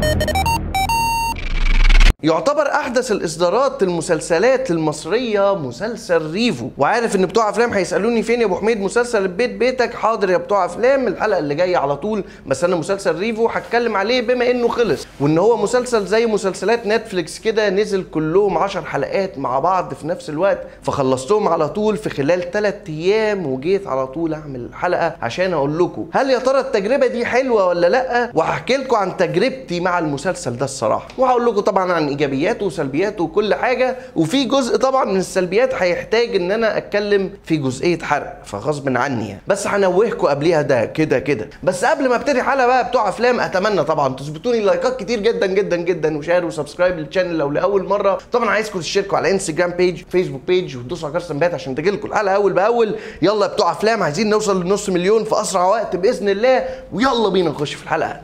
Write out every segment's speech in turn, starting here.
يعتبر احدث الاصدارات المسلسلات المصريه مسلسل ريفو وعارف ان بتوع افلام هيسالوني فين يا ابو حميد مسلسل البيت بيتك حاضر يا بتوع افلام الحلقه اللي جايه على طول بس انا مسلسل ريفو هتكلم عليه بما انه خلص وان هو مسلسل زي مسلسلات نتفليكس كده نزل كلهم 10 حلقات مع بعض في نفس الوقت فخلصتهم على طول في خلال 3 ايام وجيت على طول اعمل الحلقه عشان اقول لكم هل يا ترى التجربه دي حلوه ولا لا وهحكي لكم عن تجربتي مع المسلسل ده الصراحه وهقول لكم طبعا عن ايجابياته وسلبياته وكل حاجه وفي جزء طبعا من السلبيات هيحتاج ان انا اتكلم في جزئيه حرق فغصب عني يعني بس هنوهكم قبليها ده كده كده بس قبل ما ابتدي حلقه بقى بتوع افلام اتمنى طبعا تظبطوني لايكات كتير جدا جدا جدا وشير وسبسكرايب للشانل لو لاول مره طبعا عايزكم تشتركوا على انستجرام بيج فيسبوك بيج وتدوسوا على جرس التنبيهات عشان تجيلكم الحلقه اول باول يلا يا بتوع افلام عايزين نوصل لنص مليون في اسرع وقت باذن الله ويلا بينا نخش في الحلقه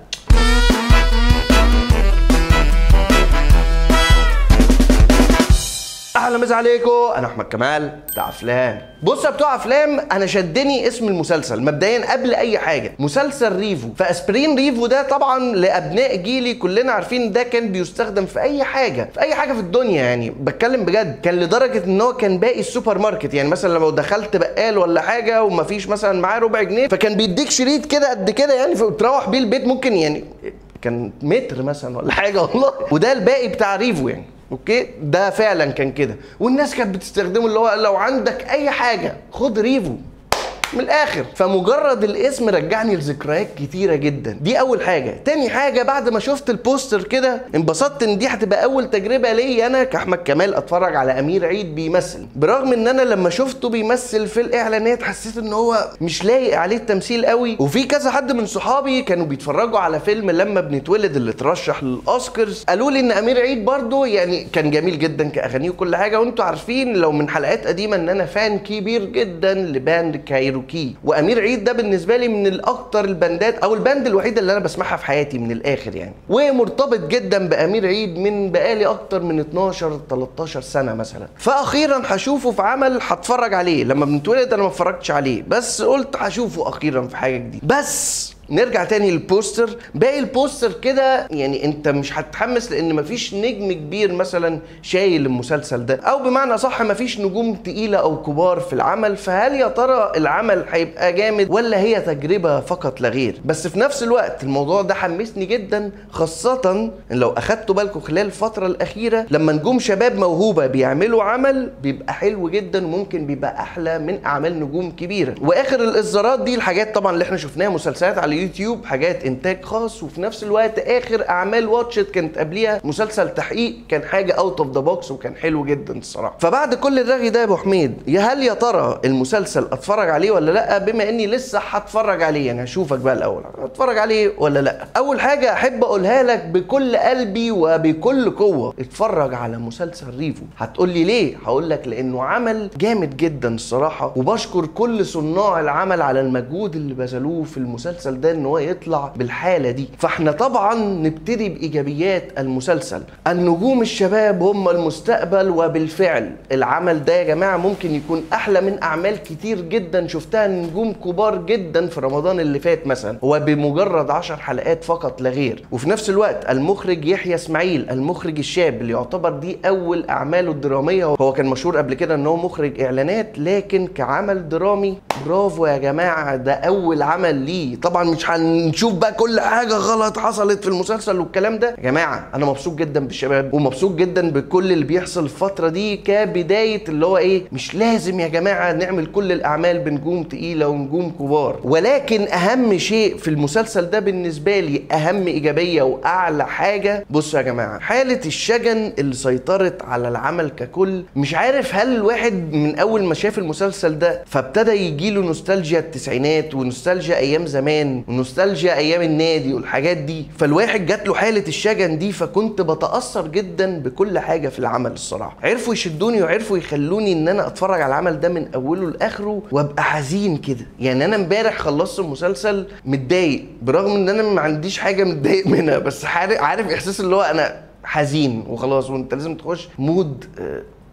اهلا مسا عليكم انا احمد كمال بتاع افلام بص يا بتوع افلام انا شدني اسم المسلسل مبدئيا قبل اي حاجه مسلسل ريفو فاسبرين ريفو ده طبعا لابناء جيلي كلنا عارفين ده كان بيستخدم في اي حاجه في اي حاجه في الدنيا يعني بتكلم بجد كان لدرجه ان هو كان باقي السوبر ماركت يعني مثلا لو دخلت بقال ولا حاجه ومفيش مثلا معاه ربع جنيه فكان بيديك شريط كده قد كده يعني فتروح بيه البيت ممكن يعني كان متر مثلا ولا حاجه والله وده الباقي بتاع ريفو يعني اوكي ده فعلا كان كده والناس كانت بتستخدمه اللي هو لو عندك اي حاجه خد ريفو من الاخر فمجرد الاسم رجعني لذكريات كتيره جدا دي اول حاجه تاني حاجه بعد ما شفت البوستر كده انبسطت ان دي هتبقى اول تجربه ليا انا كاحمد كمال اتفرج على امير عيد بيمثل برغم ان انا لما شفته بيمثل في الاعلانات حسيت ان هو مش لايق عليه التمثيل قوي وفي كذا حد من صحابي كانوا بيتفرجوا على فيلم لما بنتولد اللي اترشح للاوسكارز قالوا لي ان امير عيد برضه يعني كان جميل جدا كاغانيه وكل حاجه وانتوا عارفين لو من حلقات قديمه ان انا فان كبير جدا لباند كايروكي وامير عيد ده بالنسبه لي من الاكتر الباندات او الباند الوحيده اللي انا بسمعها في حياتي من الاخر يعني ومرتبط جدا بامير عيد من بقالي اكتر من 12 13 سنه مثلا فاخيرا هشوفه في عمل هتفرج عليه لما بنتولد انا ما اتفرجتش عليه بس قلت هشوفه اخيرا في حاجه جديده بس نرجع تاني للبوستر باقي البوستر كده يعني انت مش هتتحمس لان مفيش نجم كبير مثلا شايل المسلسل ده او بمعنى صح مفيش نجوم تقيله او كبار في العمل فهل يا ترى العمل هيبقى جامد ولا هي تجربه فقط لا غير بس في نفس الوقت الموضوع ده حمسني جدا خاصه ان لو اخدتوا بالكم خلال الفتره الاخيره لما نجوم شباب موهوبه بيعملوا عمل بيبقى حلو جدا وممكن بيبقى احلى من اعمال نجوم كبيره واخر الاصدارات دي الحاجات طبعا اللي احنا شفناها مسلسلات على يوتيوب حاجات انتاج خاص وفي نفس الوقت اخر اعمال واتشت كانت قبليها مسلسل تحقيق كان حاجه اوت اوف ذا بوكس وكان حلو جدا الصراحه فبعد كل الرغي ده يا ابو حميد يا هل يا ترى المسلسل اتفرج عليه ولا لا بما اني لسه هتفرج عليه يعني هشوفك بقى الاول اتفرج عليه ولا لا اول حاجه احب اقولها لك بكل قلبي وبكل قوه اتفرج على مسلسل ريفو هتقول لي ليه هقول لك لانه عمل جامد جدا الصراحه وبشكر كل صناع العمل على المجهود اللي بذلوه في المسلسل ده ان هو يطلع بالحاله دي فاحنا طبعا نبتدي بايجابيات المسلسل النجوم الشباب هم المستقبل وبالفعل العمل ده يا جماعه ممكن يكون احلى من اعمال كتير جدا شفتها نجوم كبار جدا في رمضان اللي فات مثلا وبمجرد 10 حلقات فقط لا غير وفي نفس الوقت المخرج يحيى اسماعيل المخرج الشاب اللي يعتبر دي اول اعماله الدراميه هو كان مشهور قبل كده ان هو مخرج اعلانات لكن كعمل درامي برافو يا جماعه ده اول عمل ليه طبعا مش هنشوف بقى كل حاجه غلط حصلت في المسلسل والكلام ده يا جماعه انا مبسوط جدا بالشباب ومبسوط جدا بكل اللي بيحصل الفتره دي كبدايه اللي هو ايه مش لازم يا جماعه نعمل كل الاعمال بنجوم تقيله ونجوم كبار ولكن اهم شيء في المسلسل ده بالنسبه لي اهم ايجابيه واعلى حاجه بصوا يا جماعه حاله الشجن اللي سيطرت على العمل ككل مش عارف هل الواحد من اول ما شاف المسلسل ده فابتدى يجيله نوستالجيا التسعينات ونوستالجيا ايام زمان ونوستالجيا ايام النادي والحاجات دي فالواحد جات له حاله الشجن دي فكنت بتاثر جدا بكل حاجه في العمل الصراحه عرفوا يشدوني وعرفوا يخلوني ان انا اتفرج على العمل ده من اوله لاخره وابقى حزين كده يعني انا امبارح خلصت المسلسل متضايق برغم ان انا ما عنديش حاجه متضايق منها بس عارف عارف احساس اللي هو انا حزين وخلاص وانت لازم تخش مود آه،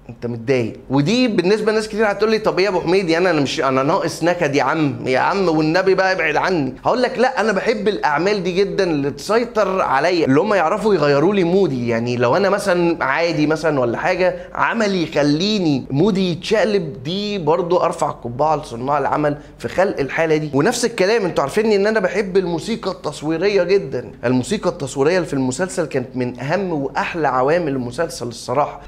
انت متضايق ودي بالنسبه لناس كتير هتقول لي طب ايه يا ابو حميد يعني انا مش انا ناقص نكد يا عم يا عم والنبي بقى ابعد عني هقول لك لا انا بحب الاعمال دي جدا اللي تسيطر عليا اللي هم يعرفوا يغيروا لي مودي يعني لو انا مثلا عادي مثلا ولا حاجه عمل يخليني مودي يتشقلب دي برضو ارفع القبعه لصناع العمل في خلق الحاله دي ونفس الكلام انتوا عارفين ان انا بحب الموسيقى التصويريه جدا الموسيقى التصويريه اللي في المسلسل كانت من اهم واحلى عوامل المسلسل الصراحه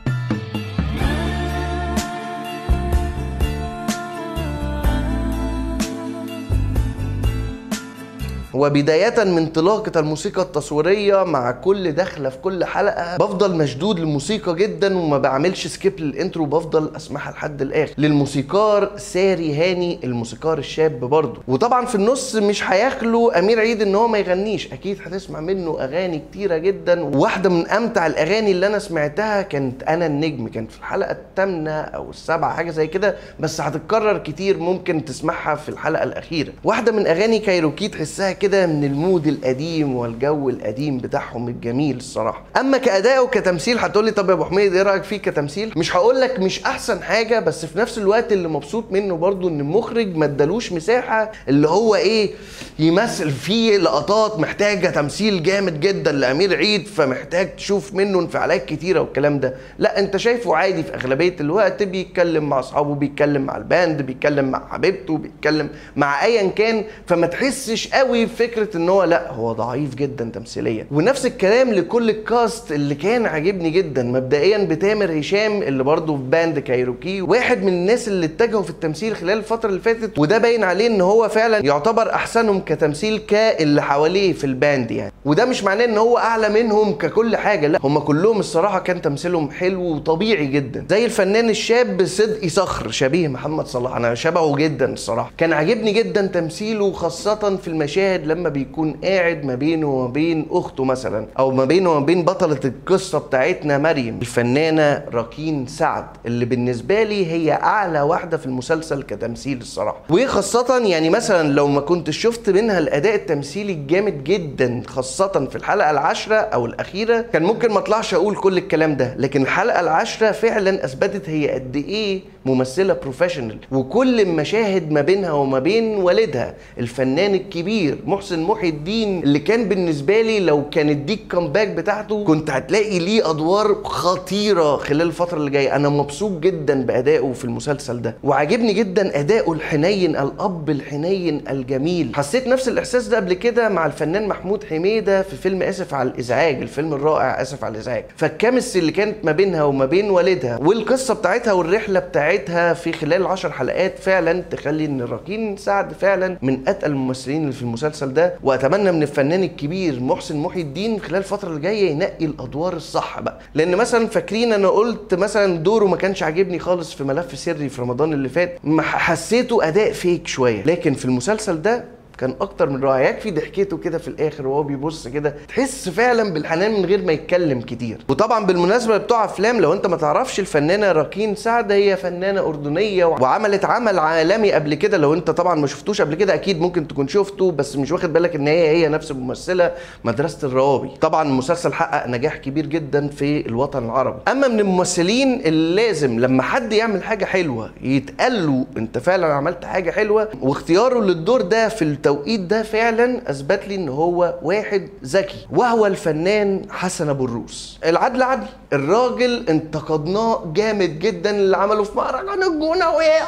وبداية من انطلاقة الموسيقى التصويرية مع كل دخلة في كل حلقة بفضل مشدود للموسيقى جدا وما بعملش سكيب للانترو بفضل اسمعها لحد الاخر للموسيقار ساري هاني الموسيقار الشاب برضه وطبعا في النص مش هيخلو امير عيد ان هو ما يغنيش اكيد هتسمع منه اغاني كتيرة جدا وواحدة من امتع الاغاني اللي انا سمعتها كانت انا النجم كانت في الحلقة الثامنة او السابعة حاجة زي كده بس هتتكرر كتير ممكن تسمعها في الحلقة الاخيرة واحدة من اغاني كايروكي تحسها كده من المود القديم والجو القديم بتاعهم الجميل الصراحه اما كاداء وكتمثيل هتقول لي طب يا ابو حميد ايه رايك فيه كتمثيل مش هقول لك مش احسن حاجه بس في نفس الوقت اللي مبسوط منه برضو ان المخرج ما ادالوش مساحه اللي هو ايه يمثل فيه لقطات محتاجه تمثيل جامد جدا لامير عيد فمحتاج تشوف منه انفعالات كتيره والكلام ده لا انت شايفه عادي في اغلبيه الوقت بيتكلم مع اصحابه بيتكلم مع الباند بيتكلم مع حبيبته بيتكلم مع ايا كان فما تحسش قوي فكره ان هو لا هو ضعيف جدا تمثيليا ونفس الكلام لكل الكاست اللي كان عاجبني جدا مبدئيا بتامر هشام اللي برضه في باند كايروكي واحد من الناس اللي اتجهوا في التمثيل خلال الفتره اللي فاتت وده باين عليه ان هو فعلا يعتبر احسنهم كتمثيل كاللي حواليه في الباند يعني وده مش معناه ان هو اعلى منهم ككل حاجه لا هم كلهم الصراحه كان تمثيلهم حلو وطبيعي جدا زي الفنان الشاب صدقي صخر شبيه محمد صلاح انا شبهه جدا الصراحه كان عاجبني جدا تمثيله خاصه في المشاهد لما بيكون قاعد ما بينه وما بين اخته مثلا او ما بينه وما بين بطله القصه بتاعتنا مريم الفنانه راكين سعد اللي بالنسبه لي هي اعلى واحده في المسلسل كتمثيل الصراحه وخاصه يعني مثلا لو ما كنتش شفت منها الاداء التمثيلي الجامد جدا خاصه في الحلقه العاشره او الاخيره كان ممكن ما اطلعش اقول كل الكلام ده لكن الحلقه العاشره فعلا اثبتت هي قد ايه ممثله بروفيشنال وكل المشاهد ما بينها وما بين والدها الفنان الكبير محسن محي الدين اللي كان بالنسبه لي لو كانت دي الكامباك بتاعته كنت هتلاقي ليه ادوار خطيره خلال الفتره اللي جايه انا مبسوط جدا بادائه في المسلسل ده وعاجبني جدا اداؤه الحنين الاب الحنين الجميل حسيت نفس الاحساس ده قبل كده مع الفنان محمود حميده في فيلم اسف على الازعاج الفيلم الرائع اسف على الازعاج فالكيمستري اللي كانت ما بينها وما بين والدها والقصه بتاعتها والرحله بتاعتها في خلال العشر حلقات فعلا تخلي ان راكين سعد فعلا من اتقل الممثلين اللي في المسلسل ده واتمنى من الفنان الكبير محسن محي الدين خلال الفتره اللي جايه ينقي الادوار الصح بقى لان مثلا فاكرين انا قلت مثلا دوره ما كانش عاجبني خالص في ملف سري في رمضان اللي فات ما حسيته اداء فيك شويه لكن في المسلسل ده كان اكتر من رائع يكفي ضحكته كده في الاخر وهو بيبص كده تحس فعلا بالحنان من غير ما يتكلم كتير وطبعا بالمناسبه بتوع افلام لو انت ما تعرفش الفنانه راكين سعد هي فنانه اردنيه وعملت عمل عالمي قبل كده لو انت طبعا ما شفتوش قبل كده اكيد ممكن تكون شفته بس مش واخد بالك ان هي هي نفس الممثله مدرسه الروابي طبعا المسلسل حقق نجاح كبير جدا في الوطن العربي اما من الممثلين اللي لازم لما حد يعمل حاجه حلوه يتقال له انت فعلا عملت حاجه حلوه واختياره للدور ده في التوقيت ده فعلا اثبت لي ان هو واحد ذكي وهو الفنان حسن ابو الروس العدل عدل الراجل انتقدناه جامد جدا اللي عمله في مهرجان الجونه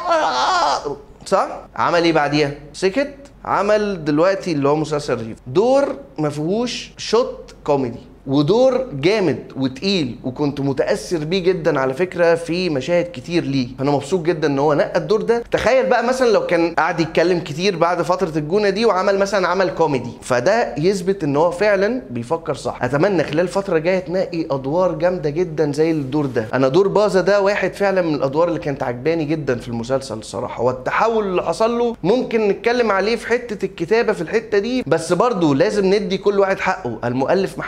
صح عمل ايه بعديها سكت عمل دلوقتي اللي هو مسلسل ريف دور ما فيهوش شوت كوميدي ودور جامد وتقيل وكنت متاثر بيه جدا على فكره في مشاهد كتير ليه انا مبسوط جدا ان هو نقى الدور ده تخيل بقى مثلا لو كان قاعد يتكلم كتير بعد فتره الجونه دي وعمل مثلا عمل كوميدي فده يثبت ان هو فعلا بيفكر صح اتمنى خلال الفتره الجايه تنقي ادوار جامده جدا زي الدور ده انا دور بازا ده واحد فعلا من الادوار اللي كانت عجباني جدا في المسلسل الصراحه والتحول اللي حصل له ممكن نتكلم عليه في حته الكتابه في الحته دي بس برضه لازم ندي كل واحد حقه المؤلف محمد ناجي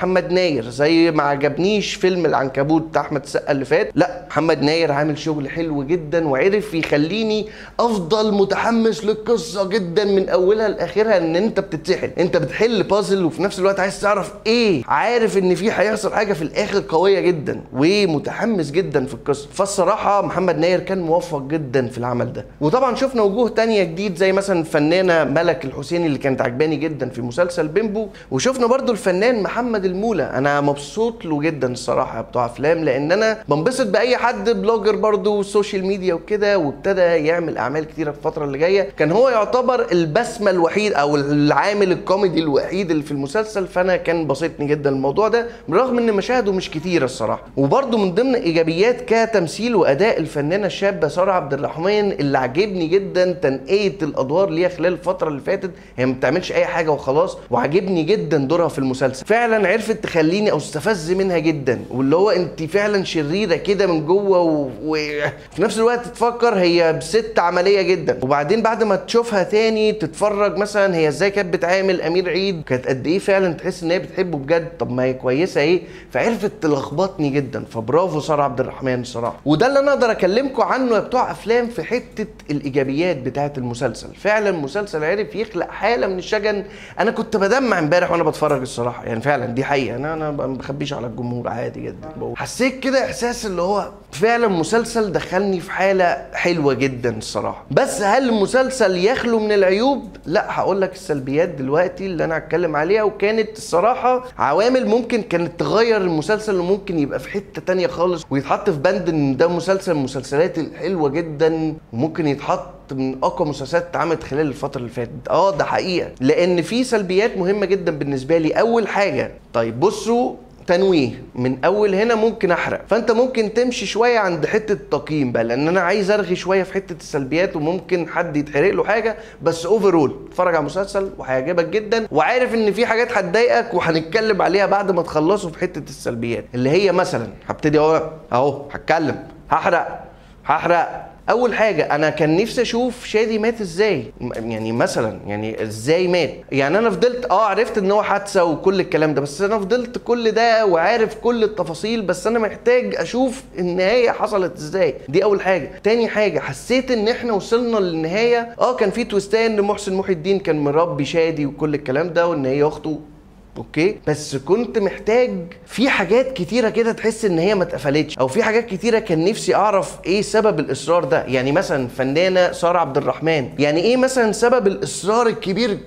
ناير زي ما عجبنيش فيلم العنكبوت بتاع احمد السقا اللي فات لا محمد ناير عامل شغل حلو جدا وعرف يخليني افضل متحمس للقصه جدا من اولها لاخرها ان انت بتتسحل انت بتحل بازل وفي نفس الوقت عايز تعرف ايه عارف ان في هيحصل حاجه في الاخر قويه جدا ومتحمس جدا في القصه فالصراحه محمد ناير كان موفق جدا في العمل ده وطبعا شفنا وجوه تانية جديد زي مثلا الفنانه ملك الحسيني اللي كانت عجباني جدا في مسلسل بيمبو وشفنا برضو الفنان محمد المولى انا مبسوط له جدا الصراحه بتوع افلام لان انا بنبسط باي حد بلوجر برضو سوشيال ميديا وكده وابتدى يعمل اعمال كتيره في الفتره اللي جايه كان هو يعتبر البسمه الوحيد او العامل الكوميدي الوحيد اللي في المسلسل فانا كان بسطني جدا الموضوع ده برغم ان مشاهده مش كتيره الصراحه وبرضو من ضمن ايجابيات كتمثيل واداء الفنانه الشابه ساره عبد الرحمن اللي عاجبني جدا تنقيه الادوار ليها خلال الفتره اللي فاتت هي ما بتعملش اي حاجه وخلاص وعاجبني جدا دورها في المسلسل فعلا عرفت تخليني او استفز منها جدا واللي هو انت فعلا شريره كده من جوه وفي و... نفس الوقت تفكر هي ست عمليه جدا وبعدين بعد ما تشوفها تاني تتفرج مثلا هي ازاي كانت بتعامل امير عيد كانت قد ايه فعلا تحس ان هي بتحبه بجد طب ما هي كويسه ايه فعرفت تلخبطني جدا فبرافو ساره عبد الرحمن الصراحه وده اللي انا اقدر اكلمكم عنه يا بتوع افلام في حته الايجابيات بتاعه المسلسل فعلا مسلسل عرف يخلق حاله من الشجن انا كنت بدمع امبارح وانا بتفرج الصراحه يعني فعلا دي حقيقه انا انا ما بخبيش على الجمهور عادي جدا حسيت كده احساس اللي هو فعلا مسلسل دخلني في حاله حلوه جدا الصراحه بس هل المسلسل يخلو من العيوب لا هقول لك السلبيات دلوقتي اللي انا هتكلم عليها وكانت الصراحه عوامل ممكن كانت تغير المسلسل وممكن يبقى في حته تانية خالص ويتحط في بند ان ده مسلسل من المسلسلات الحلوه جدا وممكن يتحط من اقوى مسلسلات اتعملت خلال الفتره اللي فاتت اه ده حقيقه لان في سلبيات مهمه جدا بالنسبه لي اول حاجه طيب بصوا تنويه من اول هنا ممكن احرق فانت ممكن تمشي شويه عند حته التقييم بقى لان انا عايز ارغي شويه في حته السلبيات وممكن حد يتحرق له حاجه بس اوفرول اتفرج على المسلسل وهيعجبك جدا وعارف ان في حاجات هتضايقك وهنتكلم عليها بعد ما تخلصوا في حته السلبيات اللي هي مثلا هبتدي اهو اهو هتكلم هحرق هحرق اول حاجه انا كان نفسي اشوف شادي مات ازاي يعني مثلا يعني ازاي مات يعني انا فضلت اه عرفت ان هو حادثه وكل الكلام ده بس انا فضلت كل ده وعارف كل التفاصيل بس انا محتاج اشوف النهايه حصلت ازاي دي اول حاجه تاني حاجه حسيت ان احنا وصلنا للنهايه اه كان في تويستايه ان محسن محي الدين كان مربي شادي وكل الكلام ده وان هي اخته اوكي بس كنت محتاج في حاجات كتيره كده تحس ان هي ما اتقفلتش او في حاجات كتيره كان نفسي اعرف ايه سبب الاصرار ده يعني مثلا فنانه ساره عبد الرحمن يعني ايه مثلا سبب الاصرار الكبير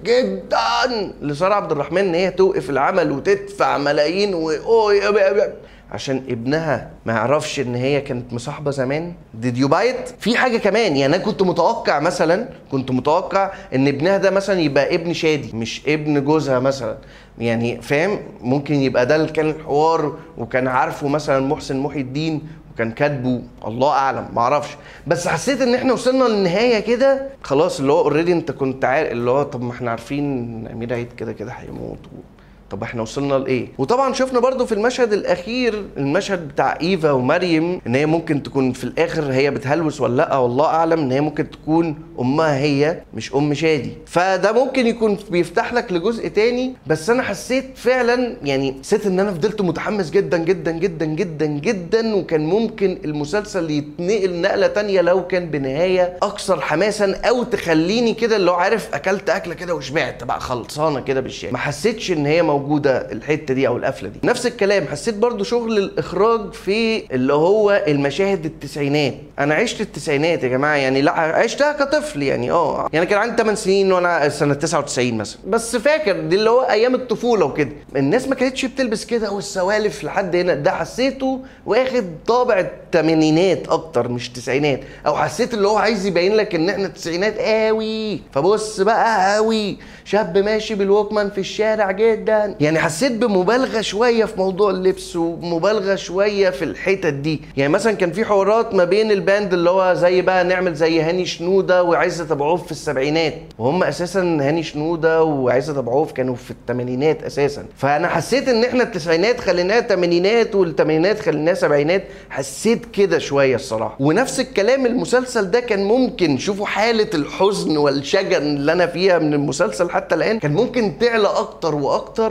جدا لساره عبد الرحمن ان هي توقف العمل وتدفع ملايين و عشان ابنها ما يعرفش ان هي كانت مصاحبه زمان ديد يو بايت في حاجه كمان يعني انا كنت متوقع مثلا كنت متوقع ان ابنها ده مثلا يبقى ابن شادي مش ابن جوزها مثلا يعني فاهم ممكن يبقى ده اللي كان الحوار وكان عارفه مثلا محسن محي الدين وكان كاتبه الله اعلم ما اعرفش بس حسيت ان احنا وصلنا للنهايه كده خلاص اللي هو اوريدي انت كنت عارف اللي هو طب ما احنا عارفين امير عيد كده كده هيموت طب احنا وصلنا لايه وطبعا شفنا برضو في المشهد الاخير المشهد بتاع ايفا ومريم ان هي ممكن تكون في الاخر هي بتهلوس ولا لا والله اعلم ان هي ممكن تكون امها هي مش ام شادي فده ممكن يكون بيفتح لك لجزء تاني بس انا حسيت فعلا يعني حسيت ان انا فضلت متحمس جدا جدا جدا جدا جدا وكان ممكن المسلسل يتنقل نقله تانية لو كان بنهايه اكثر حماسا او تخليني كده اللي هو عارف اكلت اكله كده وشبعت بقى خلصانه كده بالشام ما حسيتش ان هي موجوده الحته دي او القفله دي نفس الكلام حسيت برضو شغل الاخراج في اللي هو المشاهد التسعينات انا عشت التسعينات يا جماعه يعني لا عشتها كطفل يعني اه يعني كان عندي 8 سنين وانا سنه 99 مثلا بس فاكر دي اللي هو ايام الطفوله وكده الناس ما كانتش بتلبس كده والسوالف لحد هنا ده حسيته واخد طابع الثمانينات اكتر مش تسعينات او حسيت اللي هو عايز يبين لك ان احنا التسعينات قوي فبص بقى قوي شاب ماشي بالوكمان في الشارع جدا يعني حسيت بمبالغه شويه في موضوع اللبس ومبالغه شويه في الحتت دي يعني مثلا كان في حوارات ما بين الباند اللي هو زي بقى نعمل زي هاني شنوده وعزت ابو عوف في السبعينات وهم اساسا هاني شنوده وعزت ابو عوف كانوا في الثمانينات اساسا فانا حسيت ان احنا التسعينات خليناها ثمانينات والثمانينات خليناها سبعينات حسيت كده شويه الصراحه ونفس الكلام المسلسل ده كان ممكن شوفوا حاله الحزن والشجن اللي انا فيها من المسلسل حتى الان كان ممكن تعلى اكتر واكتر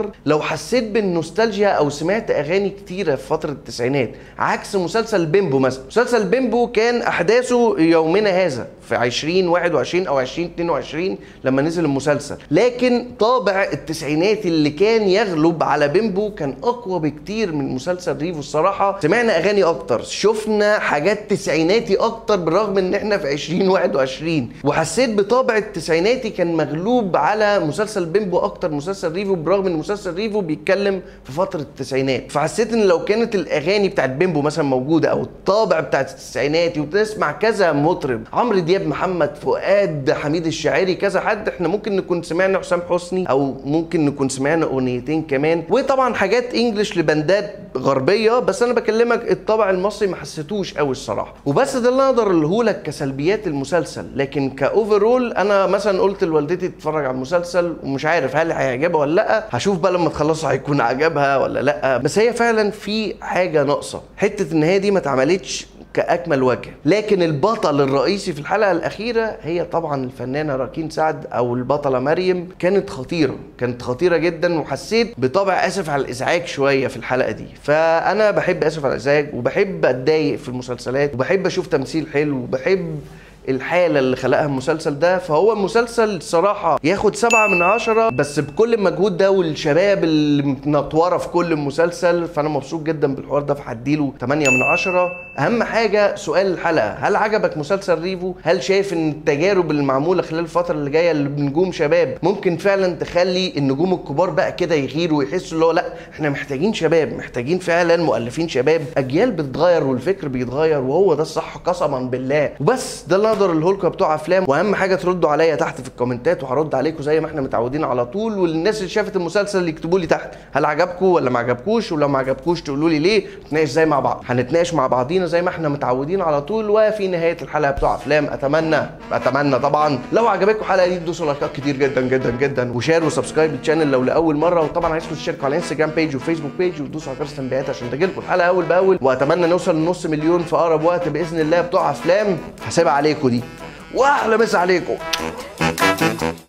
اكتر لو حسيت بالنوستالجيا او سمعت اغاني كتيره في فتره التسعينات عكس مسلسل بيمبو مثلا مسلسل بيمبو كان احداثه يومنا هذا في 2021 او 2022 لما نزل المسلسل لكن طابع التسعينات اللي كان يغلب على بيمبو كان اقوى بكتير من مسلسل ريفو الصراحه سمعنا اغاني اكتر شفنا حاجات تسعيناتي اكتر بالرغم ان احنا في 2021 وحسيت بطابع التسعيناتي كان مغلوب على مسلسل بيمبو اكتر مسلسل ريفو برغم ان مسلسل ريفو بيتكلم في فتره التسعينات فحسيت ان لو كانت الاغاني بتاعت بيمبو مثلا موجوده او الطابع بتاعت التسعيناتي وتسمع كذا مطرب عمرو دياب محمد فؤاد حميد الشاعري كذا حد احنا ممكن نكون سمعنا حسام حسني او ممكن نكون سمعنا اغنيتين كمان وطبعا حاجات انجلش لبندات غربيه بس انا بكلمك الطابع المصري ما حسيتوش قوي الصراحه وبس ده اللي اقدر اقوله لك كسلبيات المسلسل لكن كاوفرول انا مثلا قلت لوالدتي تتفرج على المسلسل ومش عارف هل هيعجبها ولا لا هشوف بقى لما تخلصوا هيكون عجبها ولا لا بس هي فعلا في حاجه ناقصه حته ان هي دي ما اتعملتش كاكمل وجه لكن البطل الرئيسي في الحلقه الاخيره هي طبعا الفنانه راكين سعد او البطله مريم كانت خطيره كانت خطيره جدا وحسيت بطبع اسف على الازعاج شويه في الحلقه دي فانا بحب اسف على الازعاج وبحب اتضايق في المسلسلات وبحب اشوف تمثيل حلو وبحب الحالة اللي خلقها المسلسل ده فهو المسلسل الصراحة ياخد سبعة من عشرة بس بكل المجهود ده والشباب اللي متنطورة في كل المسلسل فأنا مبسوط جدا بالحوار ده فهديله 8 من عشرة أهم حاجة سؤال الحلقة هل عجبك مسلسل ريفو؟ هل شايف إن التجارب اللي معمولة خلال الفترة اللي جاية اللي بنجوم شباب ممكن فعلا تخلي النجوم الكبار بقى كده يغيروا ويحسوا اللي هو لا احنا محتاجين شباب محتاجين فعلا مؤلفين شباب أجيال بتتغير والفكر بيتغير وهو ده الصح قسما بالله وبس ده اللي اقدر اقوله لكم بتوع افلام واهم حاجه تردوا عليا تحت في الكومنتات وهرد عليكم زي ما احنا متعودين على طول والناس اللي شافت المسلسل يكتبوا لي تحت هل عجبكم ولا ما عجبكوش ولو ما عجبكوش تقولوا لي ليه نتناقش زي مع بعض هنتناقش مع بعضينا زي ما احنا متعودين على طول وفي نهايه الحلقه بتوع افلام اتمنى اتمنى طبعا لو عجبتكم الحلقه دي تدوسوا لايكات كتير جدا جدا جدا وشير وسبسكرايب للشانل لو لاول مره وطبعا عايزكم تشتركوا على الانستجرام بيج وفيسبوك بيج وتدوسوا على جرس التنبيهات عشان تجيلكم الحلقه اول باول واتمنى نوصل لنص مليون في اقرب وقت باذن الله بتوع افلام هسيبها عليكم دي واحلى مسا عليكم